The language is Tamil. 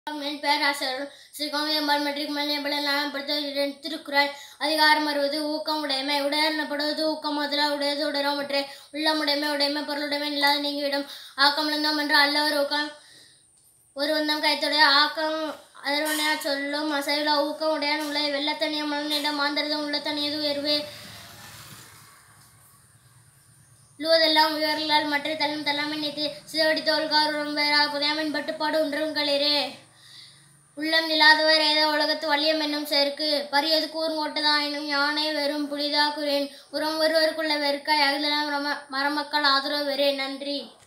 என் பேராசிரியர் ஸ்ரீ கோவியம்பாள் மெட்ரிக் மேல்நிலைப்பள்ளி திருக்குறள் அதிகாரம் வருவது ஊக்கம் உடைமை உடையப்படுவது ஊக்கம் முதலா உடையது உடரமற்றே உள்ளமுடைமை உடைமை பொருளுடைமை இல்லாத நீங்கிவிடும் ஆக்கம் இழந்தோம் என்று அல்லவர் ஊக்கம் ஒரு வந்தம் கைத்துடைய ஆக்கம் அதர்வனையா சொல்லும் அசைவில ஊக்கம் உடையான் உள்ள வெள்ளத்தனிய மலனிடம் மாந்தரதும் உள்ளத்தனியது உயர்வு உழுவதெல்லாம் உயர்களால் மற்ற தள்ளும் தள்ளாமை நீத்து சிதவடி தோல்கார் வேறா புதையாமின் பட்டுப்பாடு ஒன்றும் களிரே உள்ளம் இல்லாதவர் ஏதோ உலகத்து வலியம் என்னும் செருக்கு பரியது கூர்ங்கோட்டதாயினும் யானை வெறும் புலிதா குரேன் உரம் ஒருவருக்குள்ள வெறுக்காய் அகிலாம் மரமக்கள் ஆதரவு வெறே நன்றி